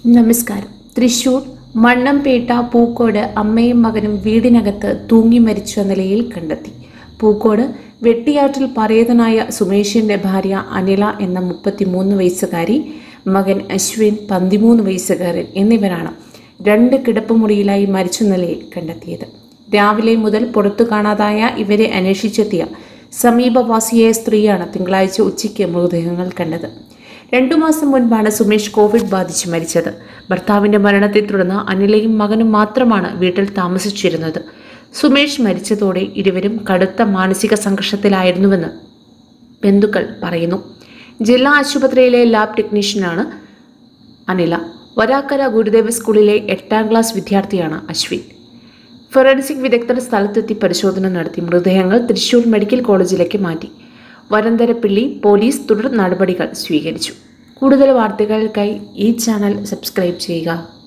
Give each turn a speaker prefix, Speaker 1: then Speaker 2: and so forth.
Speaker 1: നമസ്കാരം തൃശൂർ മണ്ണംപേട്ട പൂക്കോട് അമ്മയും മകനും വീടിനകത്ത് തൂങ്ങി മരിച്ച നിലയിൽ കണ്ടെത്തി പൂക്കോട് വെട്ടിയാറ്റിൽ പറയതനായ സുമേഷിന്റെ ഭാര്യ അനില എന്ന മുപ്പത്തിമൂന്ന് വയസ്സുകാരി മകൻ അശ്വിൻ പതിമൂന്ന് വയസ്സുകാരൻ എന്നിവരാണ് രണ്ട് കിടപ്പുമുറിയിലായി മരിച്ച നിലയിൽ കണ്ടെത്തിയത് രാവിലെ മുതൽ പുറത്തു കാണാതായ ഇവരെ അന്വേഷിച്ചെത്തിയ സമീപവാസിയായ സ്ത്രീയാണ് തിങ്കളാഴ്ച ഉച്ചയ്ക്ക് മൃതദേഹങ്ങൾ കണ്ടത് രണ്ടു മാസം മുൻപാണ് സുമേഷ് കോവിഡ് ബാധിച്ച് മരിച്ചത് ഭർത്താവിന്റെ മരണത്തെ തുടർന്ന് അനിലയും മകനും മാത്രമാണ് വീട്ടിൽ താമസിച്ചിരുന്നത് സുമേഷ് മരിച്ചതോടെ ഇരുവരും കടുത്ത മാനസിക സംഘർഷത്തിലായിരുന്നുവെന്ന് ബന്ധുക്കൾ പറയുന്നു ജില്ലാ ആശുപത്രിയിലെ ലാബ് ടെക്നീഷ്യനാണ് അനില വരാക്കര ഗുരുദേവ സ്കൂളിലെ എട്ടാം ക്ലാസ് വിദ്യാർത്ഥിയാണ് അശ്വിൻ ഫോറൻസിക് വിദഗ്ധർ സ്ഥലത്തെത്തി പരിശോധന നടത്തി മൃതദേഹങ്ങൾ തൃശൂർ മെഡിക്കൽ കോളേജിലേക്ക് മാറ്റി വരന്തരപ്പിള്ളി പോലീസ് തുടർ നടപടികൾ സ്വീകരിച്ചു കൂടുതൽ വാർത്തകൾക്കായി ഈ ചാനൽ സബ്സ്ക്രൈബ് ചെയ്യുക